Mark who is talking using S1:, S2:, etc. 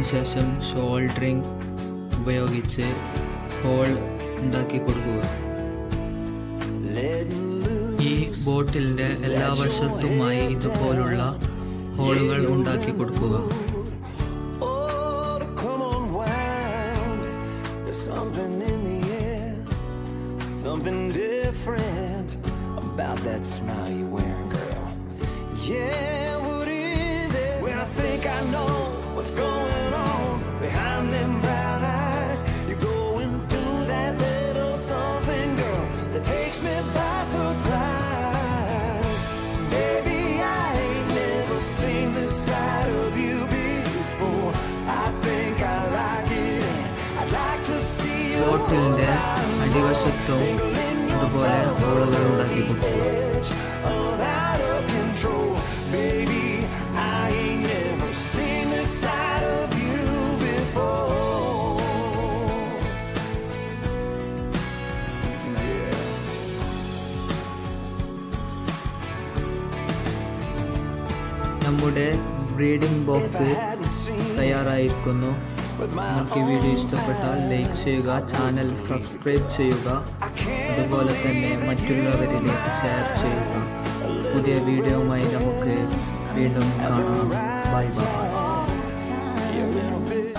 S1: അതിനുശേഷം ഷോൾഡറിങ് ഉപയോഗിച്ച് ഹോൾ ഉണ്ടാക്കി കൊടുക്കുക ഈ ബോട്ടിലിൻ്റെ എല്ലാ വശത്തുമായി ഇതുപോലുള്ള ഹോളുകൾ ഉണ്ടാക്കി കൊടുക്കുക
S2: Oh, come unwind. There's something in the air, something different about that smile you're wearing, girl. Yeah, what is it? When I think I know what's going on behind them brown eyes, you're going through that little something, girl, that takes me by surprise. Baby, I ain't never seen this side of you before. I think I like it, and I'd like to see you
S1: ബോട്ടിലിൻ്റെ അടിവശത്തും ഇതുപോലെ ഹോളുകൾ ഉണ്ടാക്കി കൊടുക്കുക
S2: edge of out of control. Baby, I ain't never seen this side of you before. Yeah.
S1: നമ്മുടെ breeding box
S2: Hadn't seen
S1: തയ്യാറായിരിക്കുന്നു
S2: with my
S1: നിങ്ങൾക്ക് ഈ video ഇഷ്ടപ്പെട്ടാൽ like ചെയ്യുക channel subscribe ചെയ്യുക അതുപോലെ തന്നെ മറ്റുള്ളവരിലേക്ക് ഷെയർ ചെയ്യുക പുതിയ വീഡിയോയുമായി നമുക്ക് വീണ്ടും കാണാം bye bye
S2: You're in a bit.